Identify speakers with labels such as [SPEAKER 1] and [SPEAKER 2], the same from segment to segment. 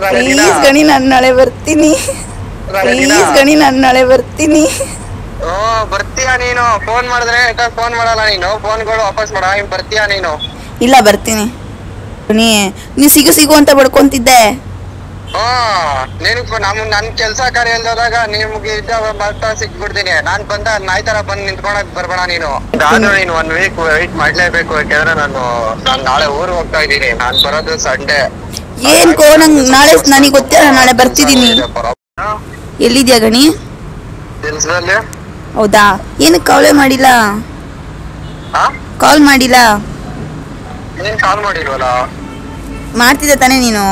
[SPEAKER 1] Please ಗಣಿ ನಾನು ನಾಳೆ ಬರ್ತೀನಿ ಪ್ಲೀಸ್ ಗಣಿ ನಾನು ನಾಳೆ ಬರ್ತೀನಿ
[SPEAKER 2] ಓ ಬರ್ತೀಯಾ ನೀನು ಫೋನ್ ಮಾಡಿದ್ರೆ ಫೋನ್ ಮಾಡಲ್ಲ ನೀನು ಫೋನ್ಗಳು ವಾಪಸ್ ಮಾಡ ಹಿಂಗ್ ಬರ್ತೀಯಾ ನೀನು
[SPEAKER 1] ಇಲ್ಲ ಬರ್ತೀನಿ ಗಣಿ ನೀ ಸಿಗು ಸಿಗು ಅಂತ ಬಡ್ಕೊಂತಿದ್ದೆ
[SPEAKER 2] ಹಾ ನಿನಗ್ ನಮ್ ನನ್ ಕೆಲ್ಸ ಕಾರ್ಯ ಇಲ್ದಾಗ ನಿಮ್ಗೆ ಇದ್ದಾಗ ಬರ್ತಾ ಸಿಕ್ಬಿಡ್ತೀನಿ ನಾನ್ ಬಂದ ನಾಯಿ ತರ ಬಂದ್ ನಿಂತ್ಕೊಳಕ್ ಬರ್ಬೇಡ ನೀನು ಆದ್ರೂ ನೀನು ಒನ್ ವೀಕ್ ವೆಯ್ಟ್ ಮಾಡ್ಲೇಬೇಕು ಯಾಕಂದ್ರೆ ನಾನು ನಾನ್ ನಾಳೆ ಊರ್ ಹೋಗ್ತಾ ಇದ್ದೀನಿ ನಾನ್ ಬರೋದು ಸಂಡೇ
[SPEAKER 1] ಏನ್ ಕೋ ನಂಗ್ ನಾಳೆ ನನಗೆ ಗೊತ್ತಿಲ್ಲ ನಾಳೆ ಬರ್ತಿದ್ದೀನಿ ಎಲ್ಲಿದ್ಯಾ ಗಣಿ
[SPEAKER 2] ಕೆಲ್ಸದಲ್ಲಿ
[SPEAKER 1] ಹೌದಾ ಏನಕ್ಕೆ ಕಾಲೇ ಮಾಡಿಲ್ಲ
[SPEAKER 2] ಹಾ
[SPEAKER 1] ಕಾಲ್ ಮಾಡಿಲ್ಲ
[SPEAKER 2] ನೀನ್ ಕಾಲ್ ಮಾಡಿಲ್ವಲ್ಲ
[SPEAKER 1] ಮಾಡ್ತಿದ್ದೆ ತಾನೇ ನೀನು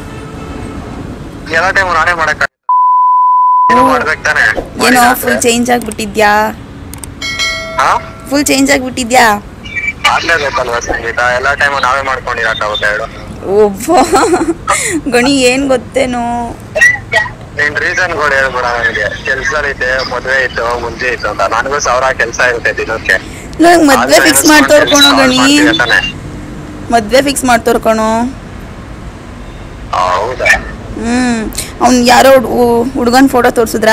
[SPEAKER 2] ಎಲ್ಲ ಟೈಮ್ ನಾನೇ ಮಾಡಕ್ ಮಾಡ್ಬೇಕು ತಾನೆ
[SPEAKER 1] ಏನೋ ಫುಲ್ ಚೇಂಜ್ ಆಗ್ಬಿಟ್ಟಿದ್ಯಾ
[SPEAKER 2] ಹಾ
[SPEAKER 1] ಫುಲ್ ಚೇಂಜ್ ಆಗ್ಬಿಟ್ಟಿದ್ಯಾ
[SPEAKER 2] ಆಗ್ಲೇಬೇಕಲ್ವಾ ಸಂಗೀತ ಎಲ್ಲಾ ಟೈಮ್ ನಾವೇ ಮಾಡ್ಕೊಂಡಿರಕ್ಕಾಗುತ್ತೆ ಹೇಳು
[SPEAKER 1] ಒಬ್ಬ ಗಣಿ ಏನ್ ಗೊತ್ತೇನೋ
[SPEAKER 2] ನೀನ್ ರೀಸನ್ ಗಳು ಹೇಳ್ಬೇಡ ನನಗೆ ಕೆಲ್ಸ ಐತೆ ಮದ್ವೆ ಇತ್ತು ಮುಂಚೆ ಇತ್ತು ಅಂತ ನನಗೂ ಸಾವಿರ ಕೆಲ್ಸ ಇರುತ್ತೆ ದಿನಕ್ಕೆ
[SPEAKER 1] ನಂಗ್ ಮದ್ವೆ
[SPEAKER 2] ಆದ್ರೆ
[SPEAKER 1] ಫಿಕ್ಸ್
[SPEAKER 2] ನೆನ್ಸ್ಕೊಂಡ್
[SPEAKER 1] ಮಾಡ್ತೋರ್ ಕಣೋ
[SPEAKER 2] ಕೆಲ್ಸ
[SPEAKER 1] ಗಣಿ
[SPEAKER 2] ಮಾಡ್ತೀಯ ತಾನೆ?
[SPEAKER 1] ಮದ್ವೆ ಫಿಕ್ಸ್ ಮಾಡ್ತೋರ್ ಕಣೋ
[SPEAKER 2] ಹೌದಾ
[SPEAKER 1] ಹ್ಮ್ ಅವ್ನ್ ಯಾರೋ ಹುಡ್ಗನ್ ಫೋಟೋ ತೋರ್ಸಿದ್ರಾ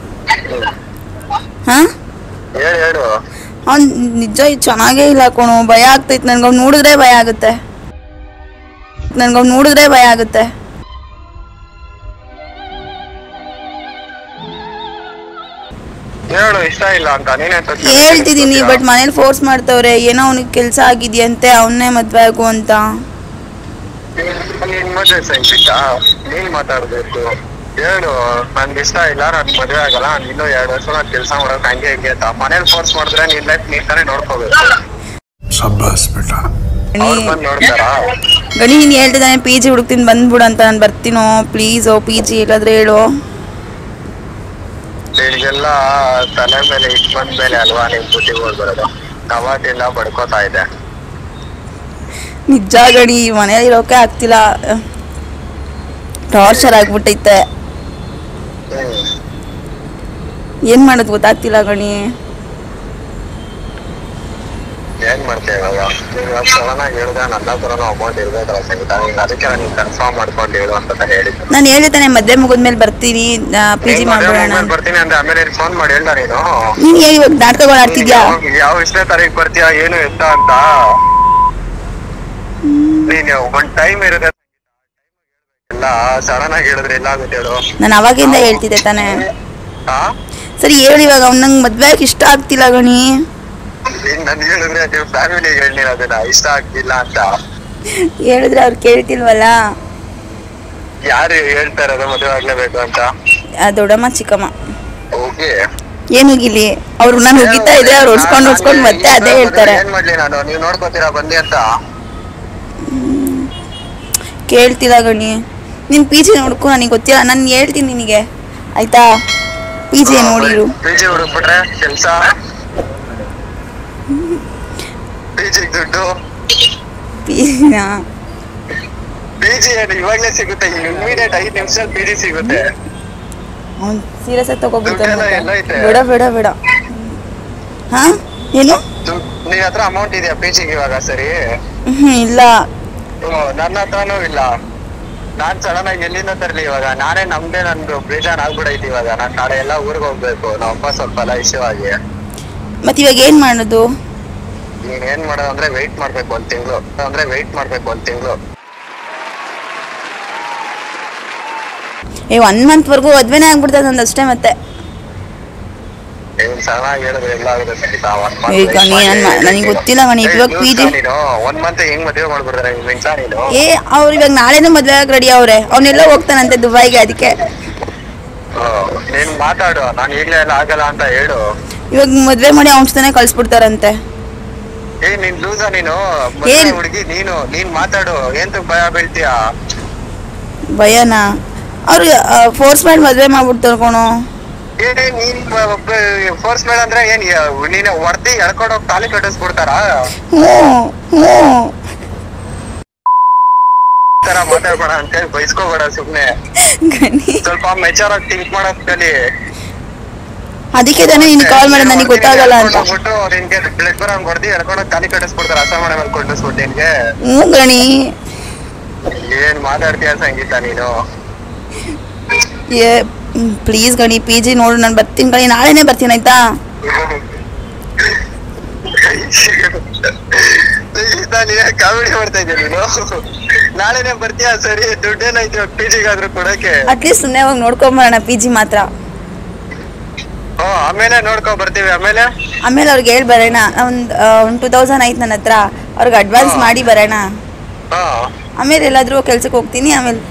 [SPEAKER 1] ಹಾ
[SPEAKER 2] ಹೇಳು ಹೇಳು
[SPEAKER 1] ಅವ್ನ್ ನಿಜ ಚೆನ್ನಾಗೇ ಇಲ್ಲ ಕಣೋ ಭಯ ಆಗ್ತೈತ್ ನನ್ಗೆ ಅವ್ನ್ ನೋಡಿದ್ರೆ ಭಯ ಆಗುತ್ತೆ ನನ್ಗೆ ಅವ್ನ್ ನೋಡಿದ್ರೆ ಭಯ ಆಗುತ್ತೆ
[SPEAKER 2] ಹೇಳು ಇಷ್ಟ ಇಲ್ಲ ಅಂತ ನೀನೇ
[SPEAKER 1] ಹೇಳ್ತಿದೀನಿ ಬಟ್ ಮನೇಲಿ ಫೋರ್ಸ್ ಮಾಡ್ತವ್ರೆ ಏನೋ ಅವ್ನಿಗೆ ಕೆಲ್ಸ ಆಗಿದ್ಯಂತೆ ಅವನ್ನೇ ಮದ್ವೆ ಆಗು ಅಂತ
[SPEAKER 2] ನೀನ್ ಮದ್ವೆ ಸಂಗೀತ ನೀನ್ ಮಾತಾಡ್ಬೇಕು ಹೇಳು ನನ್ಗೆ ಇಷ್ಟ ಇಲ್ಲ ನನ್ ಮದ್ವೆ ಆಗಲ್ಲ ನಾನ್ ಇನ್ನೂ ಎರಡು ವರ್ಷ ನಾನ್ ಕೆಲ್ಸ ಮಾಡೋಕ್ ಹಂಗೆ ಹಿಂಗೆ ಅಂತ ಮನೇಲಿ ಫೋರ್ಸ್ ಮಾಡಿದ್ರೆ ನಿನ್ ಲೈಫ್ ನೀನ್ ತಾನೇ ನೋಡ್ಕೋಬೇಕು
[SPEAKER 3] शाबाश बेटा
[SPEAKER 2] ಅವ್ರು ಬಂದ್ ನೋಡ್ತಾರಾ
[SPEAKER 1] ಗಣಿ ನೀನು ಹೇಳ್ತಿದ್ದಾನೆ ಪಿ ಜಿ ಹುಡುಕ್ತೀನಿ ಬಂದ್ಬಿಡು ಅಂತ ನಾನು ಬರ್ತೀನೋ ಪ್ಲೀಸು ಪಿ ಜಿ ಇಲ್ಲಾದ್ರೆ ಹೇಳು
[SPEAKER 2] ನಿನ್ಗೆಲ್ಲ ತಲೆ ಮೇಲೆ ಇಟ್ ಬಂದ್ಮೇಲೆ ಅಲ್ವಾ ನಿನ್ ಬುದ್ಧಿಗಳು ಬರೋದು ಕವಾಟಿಲ್ಲ ಬಡ್ಕೋತಾ ಇದೆ
[SPEAKER 1] ನಿಜ ಗಣಿ ಮನೇಲಿ ಇರೋಕೆ ಆಗ್ತಿಲ್ಲ ಟಾರ್ಚರ್ ಆಗ್ಬಿಟ್ಟೈತೆ
[SPEAKER 2] ಹ್ಮ್
[SPEAKER 1] ಏನು ಮಾಡೋದು ಗೊತ್ತಾಗ್ತಿಲ್ಲ ಗಣಿ
[SPEAKER 2] ಏನ್ ಮಾಡ್ತೀಯ ಇವಾಗ ನೀನ್ ಇವಾಗ ಸಡನ್ ಆಗಿ ಹೇಳ್ದೆ ನನ್ನ ಹತ್ರನೂ ಅಮೌಂಟ್ ಇರ್ಬೇಕಲ್ಲ ಸಂಗೀತ ನೀನ್ ಅದಕ್ಕೆ ನೀನ್ ಕನ್ಫರ್ಮ್ ಮಾಡ್ಕೊಂಡು ಹೇಳು ಅಂತ ಹೇಳಿದ್ದು
[SPEAKER 1] ನಾನು ಹೇಳಿದ್ದಾನೆ ಮದುವೆ ಮುಗಿದ್ಮೇಲೆ ಬರ್ತೀನಿ ಪಿ ಜಿ
[SPEAKER 2] ನೀನ್ ಮದ್ವೆ
[SPEAKER 1] ಮಾಡ್ಬಿಡೋಣ
[SPEAKER 2] ಮುಗ್ದ್ಮೇಲೆ ಬರ್ತೀನಿ ಅಂದ್ರೆ ಆಮೇಲೆ ಫೋನ್ ಮಾಡಿ ಹೇಳ್ದ ನೀನು
[SPEAKER 1] ನೀನು ಹೇಳಿ ಇವಾಗ ನಾಟಕಗಳು ಆಡ್ತಿದ್ಯಾ
[SPEAKER 2] ನೀನ್ ಯಾವ ಇಷ್ಟೇ ತಾರೀಕು ಬರ್ತೀಯಾ ಏನು ಎತ್ತ ಅಂತ ನೀನ್ ಒಂದ್ ಟೈಮ್ ಇರುತ್ತೆ ಎಲ್ಲ ಸಡನ್ ಆಗಿ ಹೇಳಿದ್ರೆ ಎಲ್ಲ ಆಗುತ್ತೆ ಹೇಳು
[SPEAKER 1] ನಾನು ಅವಾಗಿಂದ ಹೇಳ್ತಿದ್ದೆ ತಾನೇ
[SPEAKER 2] ಹಾ
[SPEAKER 1] ಸರಿ ಹೇಳಿ ಇವಾಗ ಅವ್ನು ನಂಗೆ ಮದುವೆ ಆಗಕ್ಕೆ ಇಷ್ಟ ಆಗ್ತಿಲ್ಲ ಗಣಿ
[SPEAKER 2] ನೀನ್ ನನ್ ಹೇಳಿದ್ರೆ ನೀವು ಫ್ಯಾಮಿಲಿಗೆ ಹೇಳಿ ಅದನ್ನ ಇಷ್ಟ ಆಗ್ತಿಲ್ಲ ಅಂತ
[SPEAKER 1] ಹೇಳಿದ್ರೆ ಅವ್ರು ಕೇಳ್ತಿಲ್ವಲ್ಲ
[SPEAKER 2] ಯಾರು ಹೇಳ್ತಾ ಇರೋದು ಮದುವೆ ಆಗ್ಲೇಬೇಕು ಅಂತ
[SPEAKER 1] ಆ ದೊಡ್ಡಮ್ಮ ಚಿಕ್ಕಮ್ಮ
[SPEAKER 2] ಓಕೆ
[SPEAKER 1] ಏನು ಹೋಗಿಲಿ ಅವ್ರು ನಾನು ಹೋಗಿತಾ ಇದ್ರೆ ಅವ್ರು ಹೊಡ್ಸ್ಕೊಂಡು ಹೊಡ್ಸ್ಕೊಂಡು ಮತ್ತೆ ಅದೇ ಹೇಳ್ತಾರೆ
[SPEAKER 2] ಏನ್ ಮಾಡ್ಲಿ ನಾನು ನೀವ್ ನೋಡ್ಕೋತೀರಾ ಬಂದಿ ಅಂತ
[SPEAKER 1] ಕೇಳ್ತಿಲ್ಲ ಗಣಿ ನಿನ್ ಪಿ ಜಿ ನೋಡ್ಕೊ ನನಗೆ ಗೊತ್ತಿಲ್ಲ ನಾನು ಹೇಳ್ತೀನಿ ನಿನಗೆ ಆಯ್ತಾ ಪಿ ಜಿ ನೋಡಿರು
[SPEAKER 2] ಪಿ ಜಿ ಹುಡುಕ್ಬಿಟ್ರೆ ಕೆಲ್ಸ ಪಿ ಜಿ ದುಡ್ಡು
[SPEAKER 1] ಪಿ
[SPEAKER 2] ಪಿ ಜಿ ಏನು ಇವಾಗ್ಲೇ ಸಿಗುತ್ತೆ ಇಮಿಡಿಯೇಟ್ ಐದ್ ನಿಮಿಷದಲ್ಲಿ ಪಿ ಜಿ ಸಿಗುತ್ತೆ
[SPEAKER 1] ಅವ್ನು ಸೀರಿಯಸ್ ಆಗಿ ತಗೋಬಿಡ್ತಾನೆ
[SPEAKER 2] ದುಡ್ಡೆಲ್ಲ ಎಲ್ಲ ಐತೆ.
[SPEAKER 1] ಬೇಡ ಬೇಡ ಬೇಡ ಹಾ ಏನು
[SPEAKER 2] ದುಡ್- ನಿನ್ ಹತ್ರ ಅಮೌಂಟ್ ಇದೆಯಾ ಪಿ ಜಿಗೆ ಇವಾಗ ಸರಿ
[SPEAKER 1] ಹ್ಮ್ ಇಲ್ಲ
[SPEAKER 2] ಹ್ಮ್, ನನ್ನ ಹತ್ರನೂ ಇಲ್ಲ ನಾನ್ ಸಡನ್ ಆಗಿ ಎಲ್ಲಿಂದ ತರ್ಲಿ ಇವಾಗ ನಾನೇ ನಮ್ದೇ ನಂದು ಬೇಜಾನ್ ಆಗ್ಬಿಡೈತಿ ಇವಾಗ ನಾನ್ ನಾಳೆ ಎಲ್ಲ ಊರ್ಗ್ ಹೋಗ್ಬೇಕು ನಮ್ಮ ಅಪ್ಪ ಸ್ವಲ್ಪ ಎಲ್ಲ ಇಶ್ಯೂ ಆಗಿ
[SPEAKER 1] ಮತ್ತೆ ಇವಾಗ ಏನ್ ಮಾಡೋದು
[SPEAKER 2] ನೀನ್ ಏನ್ ಮಾಡೋದು ಅಂದ್ರೆ ವೆಯ್ಟ್ ಮಾಡ್ಬೇಕು ಒಂದ್ ತಿಂಗಳು ಅಂದ್ರೆ ವೆಯ್ಟ್ ಮಾಡ್ಬೇಕು ಒಂದ್ ತಿಂಗಳು
[SPEAKER 1] ಏ ಒನ್ ಮಂತ್ ವರ್ಗು ಮದ್ವೆನೇ ಆಗ್ಬಿಡ್ತದೆ ನಂದು ಅಷ್ಟೇ ಮತ್ತೆ
[SPEAKER 2] ಏನ್ ಚೆನ್ನಾಗಿ ಹೇಳಿದ್ರೆ ಎಲ್ಲ ಆಗುತ್ತೆ ಖಂಡಿತ. ಒಂದ್ month
[SPEAKER 1] ಈಗ
[SPEAKER 2] wait
[SPEAKER 1] ನೀ
[SPEAKER 2] ಮಾಡಿ.
[SPEAKER 1] ನನ್ ಮ- ನನಗ್ ಗೊತ್ತಿಲ್ಲ ಗಣಿ,
[SPEAKER 2] ಏ,
[SPEAKER 1] ಇವಾಗ
[SPEAKER 2] ಲೂಸ್
[SPEAKER 1] PG
[SPEAKER 2] ನೀನು ಒಂದ್ ಮಂತ್ ಹೆಂಗ್ ಮದುವೆ ಮಾಡ್ಬಿಡ್ತಾರೆ ಮಿಂಚ ನೀನು
[SPEAKER 1] ಏ ಅವ್ರು ಇವಾಗ ನಾಳೆನೂ ಮದ್ವೆ ಆಗಿ ರೆಡಿ ಅವ್ರೆ ಅವನೆಲ್ಲ ಹೋಗ್ತಾನಂತೆ ದುಬೈಗೆ ಅದಕ್ಕೆ
[SPEAKER 2] ಹ್ಮ್. ನೀನ್ ಮಾತಾಡು ನಾನ್ ಈಗ್ಲೇ ಎಲ್ಲ ಆಗಲ್ಲ ಅಂತ ಹೇಳು
[SPEAKER 1] ಇವಾಗ ಮದ್ವೆ ಮಾಡಿ ಅವ್ನ ಜೊತೆನೆ ಕಳ್ಸ್ಬಿಡ್ತಾರಂತೆ
[SPEAKER 2] ಏ ನೀನ್ ಲೂಸ ನೀನು ಮದ್ವೆ
[SPEAKER 1] ಏನ್?
[SPEAKER 2] ಹುಡುಗಿ ನೀನು ನೀನ್ ಮಾತಾಡು ಏನ್ ಭಯ ಬೀಳ್ತೀಯ
[SPEAKER 1] ಭಯನ ಅವ್ರು ಫೋರ್ಸ್ ಮಾಡಿ ಮದ್ವೆ ಮಾಡ್ಬಿಡ್ತಾರೆ ಕಣೋ
[SPEAKER 2] ಏ ನೀನ್ ಫೋರ್ಸ್ ಮೇಲೆ ಅಂದ್ರೆ ಏನ್ ಯ- ನೀನು ಹೊಡ್ದಿ ಎಳ್ಕೊಂಡು ಹೋಗಿ ತಾಲಿ ಕಟ್ಟಿಸ್ಬಿಡ್ತಾರ
[SPEAKER 1] ಹ್ಞೂ ಹ್ಞೂ
[SPEAKER 2] ತರ ಮಾತಾಡ್ಬೇಡ ಅಂತೇಳಿ ಬೈಸ್ಕೋಬೇಡ ಸುಮ್ನೆ
[SPEAKER 1] ಗಣಿ
[SPEAKER 2] ಸ್ವಲ್ಪ ಮೆಚೂರ್ ಆಗಿ ಥಿಂಕ್ ಮಾಡಕ್ ಕಲಿ
[SPEAKER 1] ಅದಕ್ಕೆ ತಾನೇ ನೀನು ಕಾಲ್ ಮಾಡಿ ನನಗೆ ಗೊತ್ತಾಗಲ್ಲ ಅಂತ
[SPEAKER 2] ಬಿಟ್ಟು ನಿನ್ಗೆ ಬ್ಲಡ್ ಬರಂಗ್ ಹೊಡ್ದಿ ಎಳ್ಕೊಂಡು ತಾಲಿ ಕಟ್ಟಿಸ್ಬಿಡ್ತಾರ ಅಸಮಾನ ಮೇಲೆ ಕೊಂಡಿಸ್ಬಿಟ್ಟು ನಿನ್ಗೆ
[SPEAKER 1] ಹ್ಞೂ ಗಣಿ
[SPEAKER 2] ಏನ್ ಮಾತಾಡ್ತೀಯ ಸಂಗೀತ ನೀನು
[SPEAKER 1] ಏ ಪ್ಲೀಸ್ ಗಣಿ ಪಿ ಜಿ ನೋಡು ನಾನು ಬರ್ತೀನಿ ಗಣಿ ನಾಳೆನೇ ಬರ್ತೀನಿ ಆಯ್ತಾ
[SPEAKER 2] ಕಾಮಿಡಿ ಮಾಡ್ತಾ ಇದ್ದೆ ನೀನು ನಾಳೆನೆ ಬರ್ತೀಯಾ ಸರಿ ದುಡ್ಡೇನಾಯ್ತು ಪಿ ಜಿಗಾದ್ರೂ ಕೊಡಕ್ಕೆ
[SPEAKER 1] ಅಟ್ಲೀಸ್ಟ್ ಸುಮ್ಮನೆ ಹೋಗಿ ನೋಡ್ಕೊಂಬರೋಣ ಪಿ ಜಿ ಮಾತ್ರ
[SPEAKER 2] ಓ ಆಮೇಲೆ ನೋಡ್ಕೊ ಬರ್ತೀವಿ ಆಮೇಲೆ
[SPEAKER 1] ಆಮೇಲೆ ಅವ್ರಿಗೆ ಹೇಳಿ ಬರೋಣ ಒಂದು ಒಂದು ಟೂ ತೌಸಂಡ್ ಆಯ್ತು ನನ್ನ ಹತ್ರ ಅವ್ರಿಗೆ ಅಡ್ವಾನ್ಸ್
[SPEAKER 2] ಹಾ.
[SPEAKER 1] ಮಾಡಿ ಬರೋಣ
[SPEAKER 2] ಹಾ
[SPEAKER 1] ಆಮೇಲೆ ಎಲ್ಲಾದ್ರೂ ಕೆಲ್ಸಕ್ಕೆ ಹೋಗ್ತೀನಿ ಆಮೇಲೆ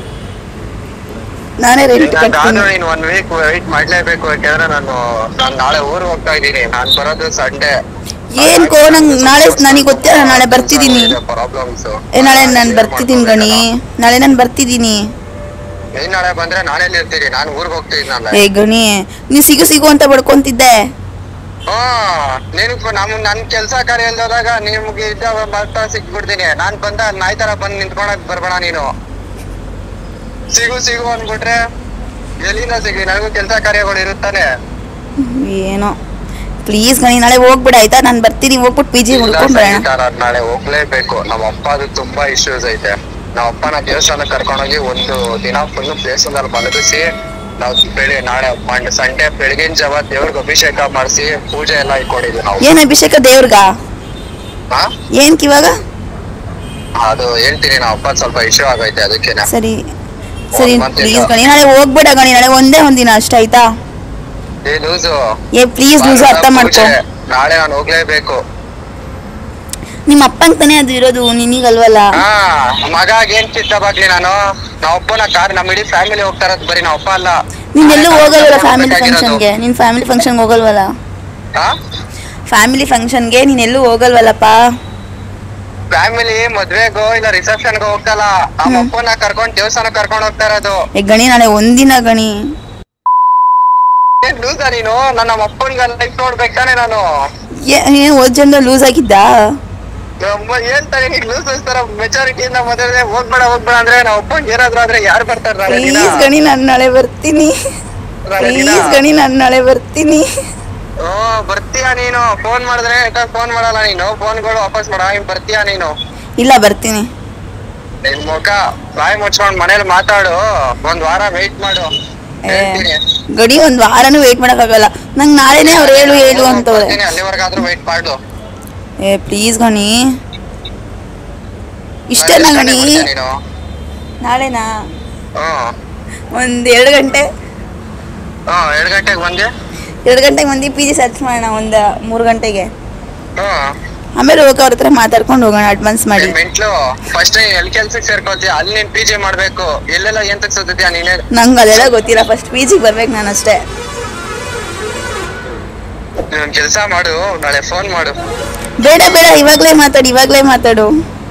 [SPEAKER 1] ನಾನೇ ರೆಂಟ್
[SPEAKER 2] ನಾನು
[SPEAKER 1] ಕಟ್ತೀನಿ
[SPEAKER 2] ನೀನು ಒನ್ ವೀಕ್ ವೆಯ್ಟ್ ಮಾಡ್ಲೇಬೇಕು ಯಾಕಂದ್ರೆ ನಾನು ನಾನು ನಾಳೆ ಊರ್ ಹೋಗ್ತಾ ಇದ್ದೀನಿ ನಾನ್ ಬರೋದು ಸಂಡೇ
[SPEAKER 1] ಏನ್ ಕೋ ನಂಗೆ ನಾಳೆ ನನಗೆ ಗೊತ್ತಿಲ್ಲ ನಾಳೆ ಬರ್ತಿದ್ದೀನಿ
[SPEAKER 2] ಪ್ರಾಬ್ಲಮ್ಸ್
[SPEAKER 1] ಏ ನಾಳೆ ನಾನು ಬರ್ತಿದ್ದೀನಿ ಗಣಿ ನಾಳೆ ನಾನು ಬರ್ತಿದ್ದೀನಿ
[SPEAKER 2] ನೀನ್ ನಾಳೆ ಬಂದ್ರೆ ನಾಳೆಲ್ಲಿ ಇರ್ತೀನಿ ನಾನು ಊರ್ಗ್ ಹೋಗ್ತಿದ್ದೀನಲ್ಲ
[SPEAKER 1] ಏ ಗಣಿ ನೀ ಸಿಗು ಸಿಗು ಅಂತ ಬಡ್ಕೊಂತಿದ್ದೆ
[SPEAKER 2] ಹಾ ನೀನು ನಮ್ ನನ್ ಕೆಲ್ಸ ಕಾರ್ಯ ಇಲ್ದಾಗ ನಿಮ್ಗೆ ಇದ್ದ ಬರ್ತಾ ಸಿಕ್ಬಿಡ್ತೀನಿ ನಾನ್ ಬಂದ ನಾಯಿ ತರ ಬಂದ್ ನಿಂತ್ಕೊಳಕ್ ಬರ್ಬೇಡ ನೀನು ಸಿಗು ಸಿಗು ಅನ್ಬಿಟ್ರೆ ಎಲ್ಲಿಂದ ಸಿಗ್ಲಿ ನನಗೂ ಕೆಲ್ಸ ಕಾರ್ಯಗಳು ಇರುತ್ತಾನೆ
[SPEAKER 1] ಏನೋ ಪ್ಲೀಸ್ ಗಣಿ ನಾಳೆ ಹೋಗ್ಬಿಡ ಆಯ್ತಾ ನಾನು ಬರ್ತೀನಿ ಹೋಗ್ಬಿಟ್ಟು ಪಿ ಜಿ
[SPEAKER 2] ಇಲ್ಲ
[SPEAKER 1] ಹುಡ್ಕೊಂಡ್ ಬರೋಣ
[SPEAKER 2] ಸಂಗೀತ, ನಾನ್ ನಾಳೆ ಹೋಗ್ಲೇಬೇಕು ನಮ್ಮ ಅಪ್ಪದು ತುಂಬಾ ಇಶ್ಯೂಸ್ ಐತೆ ನಮ್ಮ ಅಪ್ಪನ ದೇವಸ್ಥಾನ ಕರ್ಕೊಂಡೋಗಿ ಒಂದು ದಿನ ಫುಲ್ ದೇವಸ್ಥಾನದಲ್ಲಿ ಮಲಗಿಸಿ ನಾವು ಬೆಳಿ ನಾಳೆ ಮಂಡ್ ಸಂಡೆ ಬೆಳಗಿನ ಜಾವ ದೇವ್ರಿಗೆ ಅಭಿಷೇಕ ಮಾಡಿಸಿ ಪೂಜೆ ಎಲ್ಲ ಇಟ್ಕೊಂಡಿದ್ವಿ ನಾವು
[SPEAKER 1] ಏನ್ ಅಭಿಷೇಕ ದೇವ್ರಗ
[SPEAKER 2] ಹಾ
[SPEAKER 1] ಏನ್ಕ್ ಇವಾಗ
[SPEAKER 2] ಅದು ಹೇಳ್ತೀನಿ ನಮ್ಮ ಅಪ್ಪ ಸ್ವಲ್ಪ ಇಶ್ಯೂ ಆಗೈತೆ ಅದಕ್ಕೇನೆ
[SPEAKER 1] ಸರಿ ಸರಿ
[SPEAKER 2] ಒಂದ್ month
[SPEAKER 1] ಪ್ಲೀಸ್
[SPEAKER 2] ಇಂದ.
[SPEAKER 1] ಗಣಿ ನಾಳೆ ಹೋಗ್ಬೇಡ ಗಣಿ ನಾಳೆ ಒಂದೇ ಒಂದಿನ ಅಷ್ಟ ಆಯ್ತಾ
[SPEAKER 2] ಏ ಲೂಸು
[SPEAKER 1] ಏ ಪ್ಲೀಸ್ ಲೂಸು ಅರ್ಥ ಮಾಡ್ಕೊ
[SPEAKER 2] ನಾಳೆ ನಾನು ಹೋಗ್ಲೇಬೇಕು
[SPEAKER 1] ನಿಮ್ಮ ಅಪ್ಪಂಗ್ ತಾನೇ ಅದು ಇರೋದು ನಿನಗಲ್ವಲ್ಲ
[SPEAKER 2] ಹಾ ಮಗ ಏನ್ ಚಿತ್ತ ಬಾಗ್ಲಿ ನಾನು ನಮ್ಮ ಅಪ್ಪನ ಕಾರ್ ನಮ್ಮ ಇಡೀ ಫ್ಯಾಮಿಲಿ ಹೋಗ್ತಾ ಇರೋದು ಬರೀ ನಮ್ಮ ಅಪ್ಪ ಅಲ್ಲ
[SPEAKER 1] ನೀನ್ ಎಲ್ಲೂ
[SPEAKER 2] ನಾಳೆ
[SPEAKER 1] ಹೋಗಲ್ವಲ್ಲ
[SPEAKER 2] ನಾನು
[SPEAKER 1] ಫ್ಯಾಮಿಲಿ
[SPEAKER 2] ಹೋಗ್ಬೇಕಾಗಿರೋದು.
[SPEAKER 1] ಫಂಕ್ಷನ್ಗೆ ನಿನ್ ಫ್ಯಾಮಿಲಿ ಫಂಕ್ಷನ್ಗೆ ಹೋಗಲ್ವಲ್ಲ
[SPEAKER 2] ಹಾ
[SPEAKER 1] ಫ್ಯಾಮಿಲಿ ಫಂಕ್ಷನ್ಗೆ ನೀನ್ ಎಲ್ಲೂ ಹೋಗಲ್ವಲ್ಲಪ್ಪ
[SPEAKER 2] ಫ್ಯಾಮಿಲಿ ಮದ್ವೆಗೋ ಇಲ್ಲ ರಿಸೆಪ್ಷನ್ಗೋ ಹೋಗ್ತಲ್ಲ ನಮ್ಮ
[SPEAKER 1] ಹ್ಮ್.
[SPEAKER 2] ಅಪ್ಪನ ಕರ್ಕೊಂಡ್ ದೇವಸ್ಥಾನ ಕರ್ಕೊಂಡ್ ಹೋಗ್ತಾ ಇರೋದು
[SPEAKER 1] ಏ ಗಣಿ ನಾಳೆ ಒಂದಿನ ಗಣಿ
[SPEAKER 2] ಏನ್ ಲೂಸ ನೀನು ನನ್ನ ನಮ್ಮ ಅಪ್ಪನ್ಗ ಲೈಫ್ ನೋಡ್ಬೇಕು ತಾನೆ ನಾನು
[SPEAKER 1] ಏ- ಏನ್ ಓದ್ ಜನ ಲೂಸ್ ಆಗಿದ್ದ
[SPEAKER 2] ನಮ್ಮ ಹೇಳ್ತಾರೆ ನೀನ್ ಲೂಸಸ್ ತರ ಮೆಚಾರಿಟಿ ಇಂದ ಮದುವೆ ಹೋಗ್ಬೇಡ ಹೋಗ್ಬೇಡ ಅಂದ್ರೆ ನಮ್ಮ ಅಪ್ಪನ್ ಏನಾದ್ರು ಆದ್ರೆ ಯಾರು ಬರ್ತಾರೆ ನಾಳೆ ದಿನ?
[SPEAKER 1] ಪ್ಲೀಸ್ ಗಣಿ ನಾನು ನಾಳೆ ಬರ್ತೀನಿ
[SPEAKER 2] ನಾಳೆ ದಿನ?
[SPEAKER 1] ಪ್ಲೀಸ್ ಗಣಿ ನಾನು ನಾಳೆ ಬರ್ತೀನಿ
[SPEAKER 2] ಓ ಬರ್ತೀಯಾ ನೀನು ಫೋನ್ ಮಾಡಿದ್ರೆ ಫೋನ್ ಮಾಡಲ್ಲ ನೀನು ಫೋನ್ಗಳು ವಾಪಸ್ ಮಾಡ ಹಿಂಗ್ ಬರ್ತೀಯಾ ನೀನು
[SPEAKER 1] ಇಲ್ಲ ಬರ್ತೀನಿ
[SPEAKER 2] ನಿನ್ ಮುಖ ಬಾಯಿ ಮುಚ್ಕೊಂಡ್ ಮನೇಲಿ ಮಾತಾಡು ಒಂದ್ ವಾರ ವೆಯ್ಟ್ ಮಾಡು
[SPEAKER 1] ಏ,
[SPEAKER 2] ಹೇಳ್ತೀನಿ
[SPEAKER 1] ಗಡಿ ಒಂದ್ ವಾರನೂ ವೇಟ್ ಮಾಡಕ್ಕಾಗಲ್ಲ ನಂಗೆ ನಾಳೆನೇ ಅವ್ರು ಹೇಳು ಹೇಳು ಅಂತವ್ರೆ
[SPEAKER 2] ಬರ್ತೀನಿ, ಅಲ್ಲಿವರೆಗಾದ್ರೂ ವೆಯ್ಟ್ ಮಾಡು
[SPEAKER 1] ಏ ಪ್ಲೀಸ್ ಗಣಿ ಇಷ್ಟೇನಾ
[SPEAKER 2] ನಾಳೆ
[SPEAKER 1] ಗಣಿ
[SPEAKER 2] ಬರ್ತೀಯ ನೀನು
[SPEAKER 1] ನಾಳೆನಾ
[SPEAKER 2] ಹ್ಮ್
[SPEAKER 1] ಒಂದ್ ಎರಡು ಗಂಟೆ
[SPEAKER 2] ಹ್ಮ್ ಎರಡ್ ಗಂಟೆಗೆ ಬಂದೆ
[SPEAKER 1] ಎರಡು ಗಂಟೆಗೆ ಮಂದಿ ಪಿ ಜಿ ಸರ್ಚ್ ಮಾಡೋಣ ಒಂದು ಮೂರು ಗಂಟೆಗೆ
[SPEAKER 2] ಹ್ಮ್
[SPEAKER 1] ಆಮೇಲೆ ಹೋಗಿ ಅವ್ರ ಹತ್ರ ಮಾತಾಡ್ಕೊಂಡು ಹೋಗೋಣ ಅಡ್ವಾನ್ಸ್ ಮಾಡಿ
[SPEAKER 2] ನಿನ್ ಮೆಂಟ್ಲು ಫಸ್ಟ್ ಎಲ್ ಕೆಲ್ಸಕ್ಕೆ ಸೇರ್ಕೊಳ್ತೀಯ ಅಲ್ಲಿ ನೀನ್ ಪಿ ಜಿ ಮಾಡ್ಬೇಕು ಎಲ್ಲೆಲ್ಲ ಏನ್ ತಗ್ಸೋದಿದ್ಯಾ ನೀನೇ
[SPEAKER 1] ನಂಗೆ ಅದೆಲ್ಲ ಗೊತ್ತಿಲ್ಲ ಫಸ್ಟ್ ಪಿ ಜಿಗೆ ಬರ್ಬೇಕು ನಾನು ಅಷ್ಟೇ
[SPEAKER 2] ನೀನ್ ಕೆಲ್ಸ ಮಾಡು ನಾಳೆ ಫೋನ್ ಮಾಡು
[SPEAKER 1] ಬೇಡ ಬೇಡ ಇವಾಗಲೇ ಮಾತಾಡು ಇವಾಗಲೇ ಮಾತಾಡು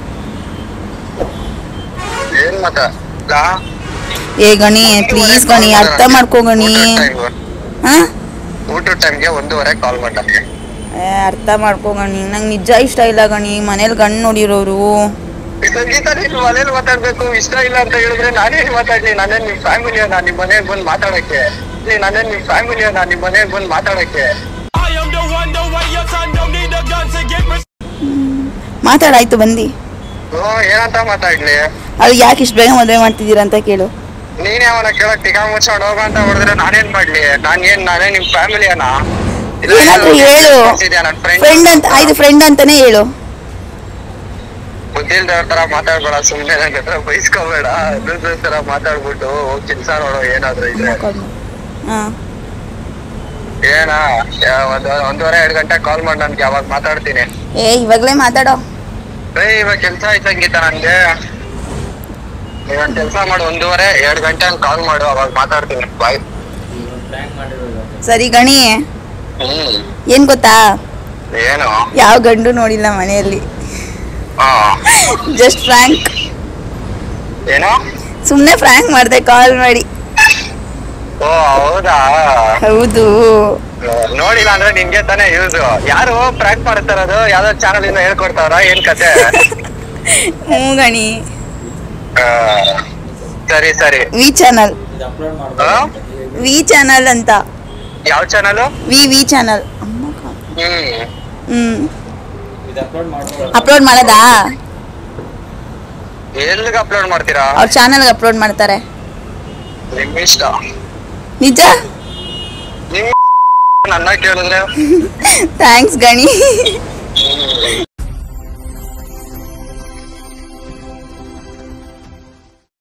[SPEAKER 2] ಏನ್ ಮಾತಾ ಲಾ?
[SPEAKER 1] ಏ ಗಣಿ ಪ್ಲೀಸ್ ಗಣಿ ಅರ್ಥ ಮಾಡ್ಕೋ ಗಣಿ
[SPEAKER 2] ಊಟದ್ time-
[SPEAKER 1] ಹಾ
[SPEAKER 2] ಊಟದ ಟೈಮ್ಗೆ ಒಂದೂವರೆ ಕಾಲ್ ಮಾಡ
[SPEAKER 1] ಏ, ಅರ್ಥ ಮಾಡ್ಕೋ ಗಣಿ ನಂಗೆ ನಿಜ ಇಷ್ಟ ಇಲ್ಲ ಗಣಿ ಮನೇಲಿ ಗಂಡು ನೋಡಿರೋರು
[SPEAKER 2] ಸಂಗೀತ ನೀನ್ ಮನೇಲಿ ಮಾತಾಡ್ಬೇಕು ಇಷ್ಟ ಇಲ್ಲ ಅಂತ ಹೇಳಿದ್ರೆ ನಾನೇನ್ ಮಾತಾಡ್ಲಿ ನಾನೇನ್ ನಿಮ್ ಫ್ಯಾಮಿಲಿಯ ನಾನ್ ನಿಮ್ ಮನೆಗ್ ಬಂದ್ ಮಾತಾಡಕ್ಕೆ ಏ, ನಾನೇನ್ ನಿಮ್ ಫ್ಯಾಮಿಲಿಯ ನಾನ್ ನಿಮ್ ಮನೆಗ್ ಬಂದ್ ಮಾತಾಡಕ್ಕೆ
[SPEAKER 4] I am the one, the way your son don't need a gun to get res-
[SPEAKER 1] ಮಾತಾಡಾಯ್ತು ಬಂದು
[SPEAKER 2] ಓ ಏನಂತ ಮಾತಾಡ್ಲಿ
[SPEAKER 1] ಅದು ಯಾಕೆ ಇಷ್ಟು ಬೇಗ ಮದುವೆ ಮಾಡ್ತಿದ್ದೀರಾ ಅಂತ ಕೇಳು
[SPEAKER 2] ನೀನೇ ಅವನ ಕೇಳಕ್ ಟಿಕಾ ಮುಚ್ಕೊಂಡ್ ಹೋಗ ಅಂತ ಹೊಡೆದ್ರೆ ನಾನೇನ್ ಮಾಡ್ಲಿ ನಾನ್ ಏನ್ ನಾನೇ ನಿಮ್ ಫ್ಯಾಮಿಲಿಯನ
[SPEAKER 1] ಏನಾದ್ರೂ ಹೇಳು
[SPEAKER 2] ನನ್ ಫ್ರೆಂಡ್
[SPEAKER 1] ಫ್ರೆಂಡ್ ಅಂತ ಆಯ್ತು ಫ್ರೆಂಡ್ ಅಂತಾನೆ ಹೇಳು
[SPEAKER 2] ಬುದ್ಧಿಲ್ದವ್ರ ತರ ಮಾತಾಡ್ಬೇಡ ಸುಮ್ನೆ ನನ್ ಹತ್ರ ಬೈಸ್ಕೋಬೇಡ ಲೂಸರ್ ತರ ಮಾತಾಡ್ಬಿಟ್ಟು ಹೋಗ್ ಕೆಲ್ಸ ನೋಡು ಏನಾದ್ರು ಇದ್ರೆ
[SPEAKER 1] ಹಾ
[SPEAKER 2] ಏನ ಯಾ- ಒಂದ್ ಒಂದೂವರೆ ಎರಡ್ ಗಂಟೆ ಕಾಲ್ ಮಾಡಿ ನನ್ಗೆ ಯಾವಾಗ ಮಾತಾಡ್ತೀನಿ
[SPEAKER 1] ಏ ಇವಾಗಲೇ ಮಾತಾಡೋ
[SPEAKER 2] ಏ ಇವಾಗ ಕೆಲ್ಸ ಆಯ್ತು ಸಂಗೀತ ನನ್ಗೆ ನೀವೊಂದ್ ಕೆಲ್ಸ ಮಾಡು ಒಂದೂವರೆ ಎರಡ್ ಗಂಟೆ ಕಾಲ್ ಮಾಡು ಅವಾಗ ಮಾತಾಡ್ತೀನಿ ಬಾಯ್
[SPEAKER 1] ಸರಿ ಗಣಿ
[SPEAKER 2] ಹ್ಮ್
[SPEAKER 1] ಏನ್ ಗೊತ್ತಾ
[SPEAKER 2] ಏನು
[SPEAKER 1] ಯಾವ ಗಂಡು ನೋಡಿಲ್ಲ ಮನೆಯಲ್ಲಿ
[SPEAKER 2] ಹಾ
[SPEAKER 1] ಜಸ್ಟ್ ಫ್ರ್ಯಾಂಕ್
[SPEAKER 2] ಏನು
[SPEAKER 1] ಸುಮ್ಮನೆ ಫ್ರ್ಯಾಂಕ್ ಮಾಡಿದೆ ಕಾಲ್ ಮಾಡಿ
[SPEAKER 2] ಓ ಹೌದಾ
[SPEAKER 1] ಹೌದು
[SPEAKER 2] ನೋಡಿಲ್ಲ ಅಂದ್ರೆ ನಿನ್ಗೆ ತಾನೇ ಯೂಸ್ ಯಾರು ಪ್ರಾಂಕ್ ಮಾಡ್ತಾರದು ಯಾವ್ದೋ ಚಾನಲ್ ಇಂದ ಹೇಳ್ಕೊಡ್ತಾರ ಏನ್ ಕತೆ
[SPEAKER 1] ಹ್ಞೂ ಗಣಿ
[SPEAKER 2] ಆ, ಸರಿ ಸರಿ
[SPEAKER 1] ವಿ ಚಾನಲ್
[SPEAKER 2] ಆ?
[SPEAKER 1] ವಿ ಚಾನಲ್ ಅಂತ
[SPEAKER 2] ಯಾವ ಚಾನಲ್
[SPEAKER 1] ವಿ ವಿ ಚಾನಲ್
[SPEAKER 2] ಹ್ಮ್
[SPEAKER 1] ಹ್ಮ್ ಅಪ್ಲೋಡ್ ಮಾಡೋದಾ
[SPEAKER 2] ಎಲ್ಲಿಗೆ ಅಪ್ಲೋಡ್ ಮಾಡ್ತೀರಾ
[SPEAKER 1] ಅವ್ರ ಚಾನಲ್ಗೆ ಅಪ್ಲೋಡ್ ಮಾಡ್ತಾರೆ
[SPEAKER 2] ನಿಮ್ ಇಷ್ಟ
[SPEAKER 1] ನಿಜ
[SPEAKER 2] ನಿಮ್ ನನ್ನ ಕೇಳಿದ್ರೆ
[SPEAKER 1] ಥ್ಯಾಂಕ್ಸ್ ಗಣಿ